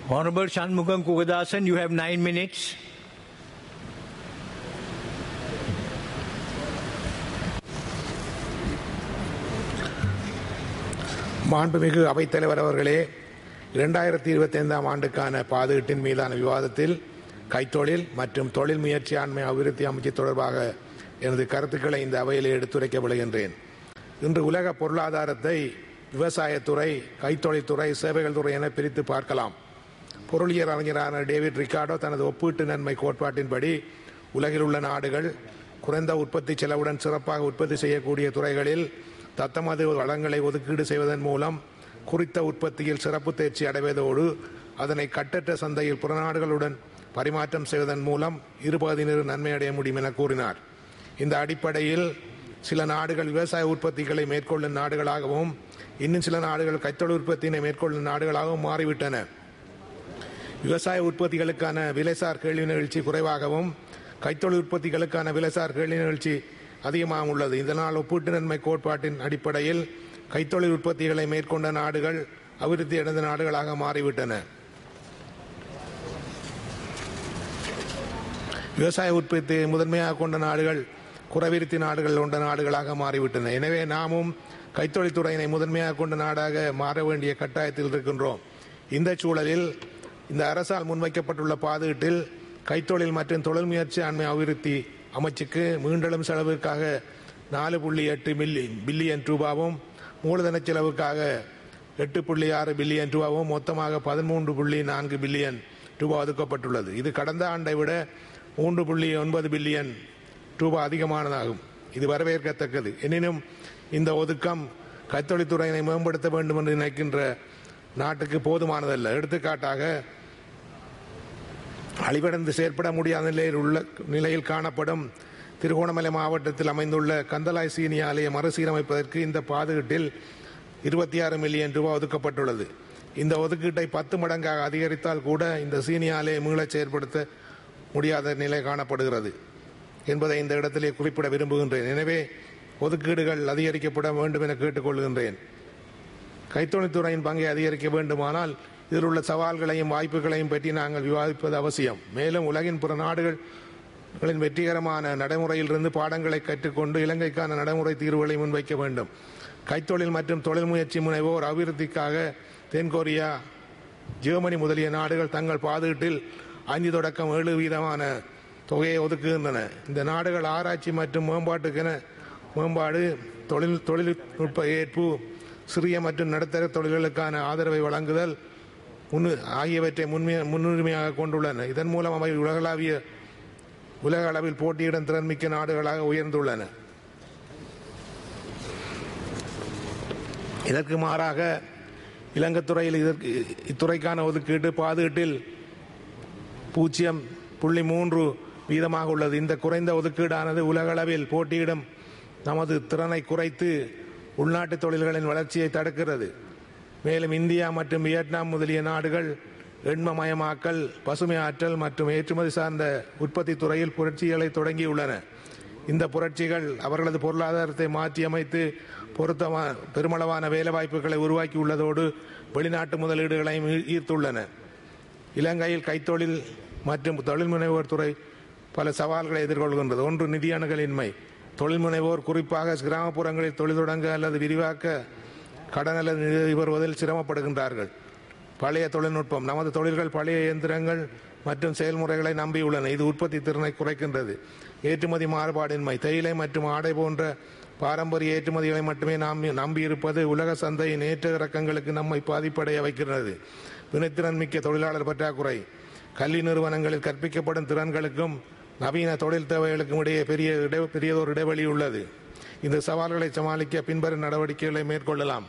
Honorable Shanmugam Kugadasan, you have nine minutes. மாண்புமிகு அவைத்தலைவர் அவர்களே இரண்டாயிரத்தி இருபத்தி ஐந்தாம் ஆண்டுக்கான பாதுகாட்டின் மீதான விவாதத்தில் கைத்தொழில் மற்றும் தொழில் முயற்சி ஆண்மை அபிவிருத்தி அமைச்சு தொடர்பாக எனது கருத்துக்களை இந்த அவையில் எடுத்துரைக்க விளைகின்றேன் இன்று உலக பொருளாதாரத்தை விவசாயத்துறை கைத்தொழில்துறை சேவைகள் துறை என பிரித்து பார்க்கலாம் பொருளியல் அறிஞரான டேவிட் ரிக்கார்டோ தனது ஒப்பீட்டு நன்மை கோட்பாட்டின்படி உலகில் உள்ள நாடுகள் குறைந்த உற்பத்தி செலவுடன் சிறப்பாக உற்பத்தி செய்யக்கூடிய துறைகளில் தத்தமது வளங்களை ஒதுக்கீடு செய்வதன் மூலம் குறித்த உற்பத்தியில் சிறப்பு தேர்ச்சி அடைவதோடு அதனை கட்டற்ற சந்தையில் புற நாடுகளுடன் பரிமாற்றம் செய்வதன் மூலம் இருபதினர் நன்மை அடைய முடியும் என கூறினார் இந்த அடிப்படையில் சில நாடுகள் விவசாய உற்பத்திகளை மேற்கொள்ளும் நாடுகளாகவும் இன்னும் சில நாடுகள் கைத்தொழில் உற்பத்தியினை மேற்கொள்ளும் நாடுகளாகவும் மாறிவிட்டன விவசாய உற்பத்திகளுக்கான விலைசார் கேள்வி நிகழ்ச்சி குறைவாகவும் கைத்தொழில் உற்பத்திகளுக்கான விலைசார் கேள்வி நிகழ்ச்சி அதிகமாக உள்ளது இதனால் ஒப்பீட்டு நன்மை கோட்பாட்டின் அடிப்படையில் கைத்தொழில் உற்பத்திகளை மேற்கொண்ட நாடுகள் அபிவிருத்தி அடைந்த நாடுகளாக மாறிவிட்டன விவசாய உற்பத்தியை முதன்மையாக கொண்ட நாடுகள் குறைவிருத்தி நாடுகள் கொண்ட நாடுகளாக மாறிவிட்டன எனவே நாமும் கைத்தொழில் துறையினை முதன்மையாக கொண்ட நாடாக மாற வேண்டிய கட்டாயத்தில் இருக்கின்றோம் இந்த சூழலில் இந்த அரசால் முன்வைக்கப்பட்டுள்ள பாதுகாட்டில் கைத்தொழில் மற்றும் தொழில் முயற்சி ஆண்மை அபிவிருத்தி அமைச்சுக்கு மீண்டெழும் செலவுக்காக நாலு புள்ளி எட்டு மில்லி பில்லியன் ரூபாவும் மூலதன செலவுக்காக எட்டு புள்ளி ஆறு பில்லியன் ரூபாவும் மொத்தமாக பதிமூன்று புள்ளி நான்கு பில்லியன் ரூபாய் ஒதுக்கப்பட்டுள்ளது இது கடந்த ஆண்டை விட மூன்று புள்ளி ஒன்பது பில்லியன் ரூபாய் அதிகமானதாகும் இது வரவேற்கத்தக்கது எனினும் இந்த ஒதுக்கம் கைத்தொழில்துறையினை மேம்படுத்த வேண்டும் என்று நினைக்கின்ற நாட்டுக்கு போதுமானதல்ல எடுத்துக்காட்டாக அழிவடைந்து செயற்பட முடியாத நிலையில் உள்ள நிலையில் காணப்படும் திருகோணமலை மாவட்டத்தில் அமைந்துள்ள கந்தலாய் சீனி ஆலையை மறுசீரமைப்பதற்கு இந்த பாதுகாட்டில் இருபத்தி ஆறு மில்லியன் ரூபாய் ஒதுக்கப்பட்டுள்ளது இந்த ஒதுக்கீட்டை பத்து மடங்காக அதிகரித்தால் கூட இந்த சீனி ஆலையை மீளச் செயற்படுத்த முடியாத நிலை காணப்படுகிறது என்பதை இந்த இடத்திலே குறிப்பிட விரும்புகின்றேன் எனவே ஒதுக்கீடுகள் அதிகரிக்கப்பட வேண்டும் என கேட்டுக்கொள்கின்றேன் கைத்தொழில்துறையின் பங்கை அதிகரிக்க வேண்டுமானால் இதில் உள்ள சவால்களையும் வாய்ப்புகளையும் பற்றி நாங்கள் விவாதிப்பது அவசியம் மேலும் உலகின் பிற நாடுகளின் வெற்றிகரமான நடைமுறையிலிருந்து பாடங்களை கற்றுக்கொண்டு இலங்கைக்கான நடைமுறை தீர்வுகளை முன்வைக்க வேண்டும் கைத்தொழில் மற்றும் தொழில் முயற்சி முனைவோர் அபிவிருத்திக்காக தென்கொரியா ஜெர்மனி முதலிய நாடுகள் தங்கள் பாதுகாட்டில் ஐந்து தொடக்கம் ஏழு வீதமான தொகையை ஒதுக்குகின்றன இந்த நாடுகள் ஆராய்ச்சி மற்றும் மேம்பாட்டுக்கென மேம்பாடு தொழில் தொழில்நுட்ப ஏற்பு சிறிய மற்றும் நடுத்தர தொழில்களுக்கான ஆதரவை வழங்குதல் முன்னு ஆகியவற்றை முன்மை முன்னுரிமையாக கொண்டுள்ளன இதன் மூலம் அவை உலகளாவிய உலக அளவில் போட்டியிடும் திறன்மிக்க நாடுகளாக உயர்ந்துள்ளன இதற்கு மாறாக இலங்கைத்துறையில் இதற்கு இத்துறைக்கான ஒதுக்கீடு பாதுகாட்டில் பூஜ்ஜியம் புள்ளி மூன்று வீதமாக உள்ளது இந்த குறைந்த ஒதுக்கீடானது உலகளவில் போட்டியிடும் நமது திறனை குறைத்து உள்நாட்டு தொழில்களின் வளர்ச்சியை தடுக்கிறது மேலும் இந்தியா மற்றும் வியட்நாம் முதலிய நாடுகள் எண்மமயமாக்கல் பசுமை ஆற்றல் மற்றும் ஏற்றுமதி சார்ந்த உற்பத்தி துறையில் புரட்சிகளை தொடங்கியுள்ளன இந்த புரட்சிகள் அவர்களது பொருளாதாரத்தை மாற்றியமைத்து பொருத்தமான பெருமளவான வேலைவாய்ப்புகளை உருவாக்கியுள்ளதோடு வெளிநாட்டு முதலீடுகளையும் ஈர்த்துள்ளன இலங்கையில் கைத்தொழில் மற்றும் தொழில் முனைவோர் துறை பல சவால்களை எதிர்கொள்கின்றது ஒன்று நிதி அணுகலின்மை தொழில் முனைவோர் குறிப்பாக கிராமப்புறங்களில் தொழில் தொடங்க அல்லது விரிவாக்க கடன் அல்லது நிதி பெறுவதில் சிரமப்படுகின்றார்கள் பழைய தொழில்நுட்பம் நமது தொழில்கள் பழைய இயந்திரங்கள் மற்றும் செயல்முறைகளை நம்பியுள்ளன இது உற்பத்தி திறனை குறைக்கின்றது ஏற்றுமதி மாறுபாடின்மை தேயிலை மற்றும் ஆடை போன்ற பாரம்பரிய ஏற்றுமதிகளை மட்டுமே நாம் நம்பியிருப்பது உலக சந்தையின் ஏற்ற இறக்கங்களுக்கு நம்மை பாதிப்படைய வைக்கிறது வினைத்திறன் மிக்க தொழிலாளர் பற்றாக்குறை கல்வி நிறுவனங்களில் கற்பிக்கப்படும் திறன்களுக்கும் நவீன தொழில் தேவைகளுக்கும் இடையே பெரிய இடை பெரியதொரு இடைவெளி உள்ளது இந்த சவால்களை சமாளிக்க பின்வரும் நடவடிக்கைகளை மேற்கொள்ளலாம்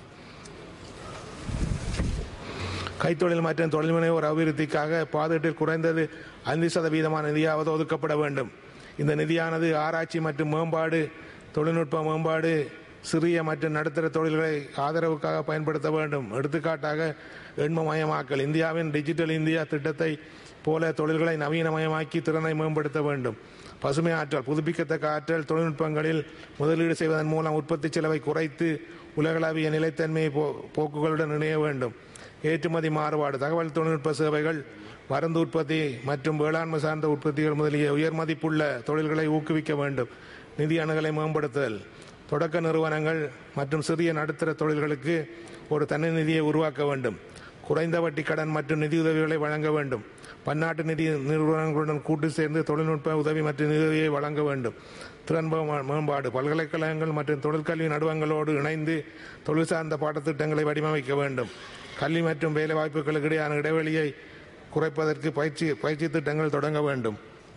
கைத்தொழில் மற்றும் தொழில் முனைவோர் அபிவிருத்திக்காக பாதுகாட்டில் குறைந்தது ஐந்து சதவீதமான நிதியாவது ஒதுக்கப்பட வேண்டும் இந்த நிதியானது ஆராய்ச்சி மற்றும் மேம்பாடு தொழில்நுட்ப மேம்பாடு சிறிய மற்றும் நடுத்தர தொழில்களை ஆதரவுக்காக பயன்படுத்த வேண்டும் எடுத்துக்காட்டாக எண்மமயமாக்கல் இந்தியாவின் டிஜிட்டல் இந்தியா திட்டத்தை போல தொழில்களை நவீனமயமாக்கி திறனை மேம்படுத்த வேண்டும் பசுமை ஆற்றல் புதுப்பிக்கத்தக்க ஆற்றல் தொழில்நுட்பங்களில் முதலீடு செய்வதன் மூலம் உற்பத்தி செலவை குறைத்து உலகளாவிய நிலைத்தன்மை போ- போக்குகளுடன் இணைய வேண்டும் ஏற்றுமதி மாறுபாடு தகவல் தொழில்நுட்ப சேவைகள் மருந்து உற்பத்தி மற்றும் வேளாண்மை சார்ந்த உற்பத்திகள் முதலிய உயர் மதிப்புள்ள தொழில்களை ஊக்குவிக்க வேண்டும் நிதி அணுகலை மேம்படுத்துதல் தொடக்க நிறுவனங்கள் மற்றும் சிறிய நடுத்தர தொழில்களுக்கு ஒரு தனி நிதியை உருவாக்க வேண்டும் குறைந்த வட்டி கடன் மற்றும் நிதியுதவிகளை வழங்க வேண்டும் பன்னாட்டு நிதி நிறுவனங்களுடன் கூட்டு சேர்ந்து தொழில்நுட்ப உதவி மற்றும் நிதியுதவியை வழங்க வேண்டும் திறன் மே- மேம்பாடு பல்கலைக்கழகங்கள் மற்றும் தொழிற்கல்வி நடுவங்களோடு இணைந்து தொழில் சார்ந்த பாடத்திட்டங்களை வடிவமைக்க வேண்டும் கல்வி மற்றும் வேலை வாய்ப்புகளுக்கு இடையான இடைவெளியை குறைப்பதற்கு பயிற்சி பயிற்சி திட்டங்கள் தொடங்க வேண்டும்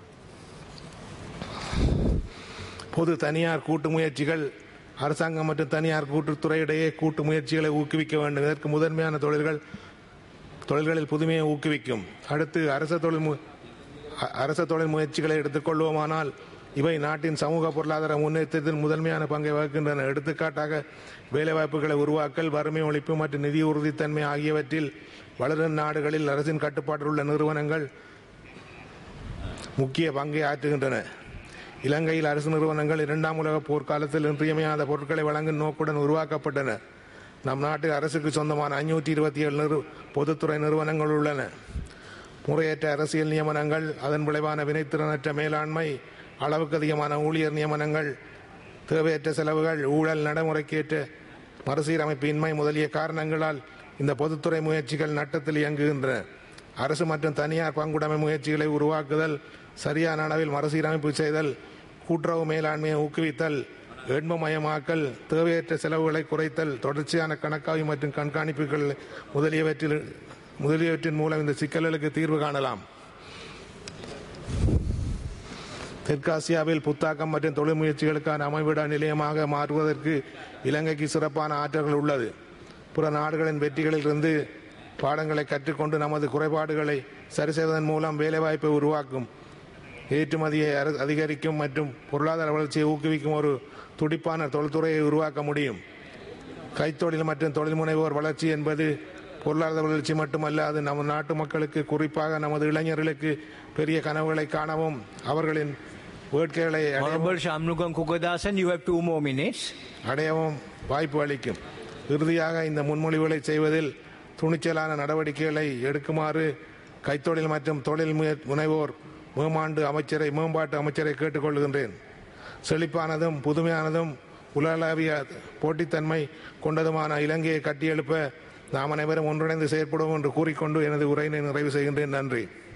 பொது தனியார் கூட்டு முயற்சிகள் அரசாங்கம் மற்றும் தனியார் கூட்டுத்துறை இடையே கூட்டு முயற்சிகளை ஊக்குவிக்க வேண்டும் இதற்கு முதன்மையான தொழில்கள் தொழில்களில் புதுமையை ஊக்குவிக்கும் அடுத்து அரச தொழில் மு- அ- அரச தொழில் முயற்சிகளை எடுத்துக்கொள்வோமானால் இவை நாட்டின் சமூக பொருளாதார முன்னேற்றத்தில் முதன்மையான பங்கை வகிக்கின்றன எடுத்துக்காட்டாக வேலைவாய்ப்புகளை உருவாக்கல் வறுமை ஒழிப்பு மற்றும் நிதி உறுதித்தன்மை ஆகியவற்றில் வளரும் நாடுகளில் அரசின் கட்டுப்பாட்டில் உள்ள நிறுவனங்கள் முக்கிய பங்கை ஆற்றுகின்றன இலங்கையில் அரசு நிறுவனங்கள் இரண்டாம் உலக போர்க்காலத்தில் இன்றியமையாத பொருட்களை வழங்கும் நோக்குடன் உருவாக்கப்பட்டன நம் நாட்டு அரசுக்கு சொந்தமான ஐநூற்றி இருபத்தி ஏழு நிறு பொதுத்துறை நிறுவனங்கள் உள்ளன முறையற்ற அரசியல் நியமனங்கள் அதன் விளைவான வினைத்திறனற்ற மேலாண்மை அளவுக்கு அதிகமான ஊழியர் நியமனங்கள் தேவையற்ற செலவுகள் ஊழல் நடைமுறைக்கேற்ற மறுசீரமைப்பின்மை முதலிய காரணங்களால் இந்த பொதுத்துறை முயற்சிகள் நட்டத்தில் இயங்குகின்றன அரசு மற்றும் தனியார் பங்குடைமை முயற்சிகளை உருவாக்குதல் சரியான அளவில் மறுசீரமைப்பு செய்தல் கூட்டுறவு மேலாண்மையை ஊக்குவித்தல் எண்மமயமாக்கல் தேவையற்ற செலவுகளை குறைத்தல் தொடர்ச்சியான கணக்காய்வு மற்றும் கண்காணிப்புகள் முதலியவற்றில் முதலியவற்றின் மூலம் இந்த சிக்கல்களுக்கு தீர்வு காணலாம் தெற்காசியாவில் புத்தாக்கம் மற்றும் தொழில் முயற்சிகளுக்கான அமைவிட நிலையமாக மாற்றுவதற்கு இலங்கைக்கு சிறப்பான ஆற்றல்கள் உள்ளது பிற நாடுகளின் வெற்றிகளிலிருந்து பாடங்களை கற்றுக்கொண்டு நமது குறைபாடுகளை சரி செய்வதன் மூலம் வேலைவாய்ப்பை உருவாக்கும் ஏற்றுமதியை அர- அதிகரிக்கும் மற்றும் பொருளாதார வளர்ச்சியை ஊக்குவிக்கும் ஒரு துடிப்பான தொழில்துறையை உருவாக்க முடியும் கைத்தொழில் மற்றும் தொழில் முனைவோர் வளர்ச்சி என்பது பொருளாதார வளர்ச்சி மட்டுமல்ல அது நம்ம நாட்டு மக்களுக்கு குறிப்பாக நமது இளைஞர்களுக்கு பெரிய கனவுகளை காணவும் அவர்களின் வேட்கைகளை அடையவும் Honorable Shamnugan Kukadasan, you have two more minutes. அடையவும் வாய்ப்பு அளிக்கும் இறுதியாக இந்த முன்மொழிவுகளை செய்வதில் துணிச்சலான நடவடிக்கைகளை எடுக்குமாறு கைத்தொழில் மற்றும் தொழில் முய- முனைவோர் மேம்பாண்டு அமைச்சரை மேம்பாட்டு அமைச்சரை கேட்டுக்கொள்கின்றேன் செழிப்பானதும் புதுமையானதும் உலகளாவிய போட்டித்தன்மை கொண்டதுமான இலங்கையை கட்டியெழுப்ப நாம் அனைவரும் ஒன்றிணைந்து செயற்படுவோம் என்று கூறிக்கொண்டு எனது உரையினை நிறைவு செய்கின்றேன் நன்றி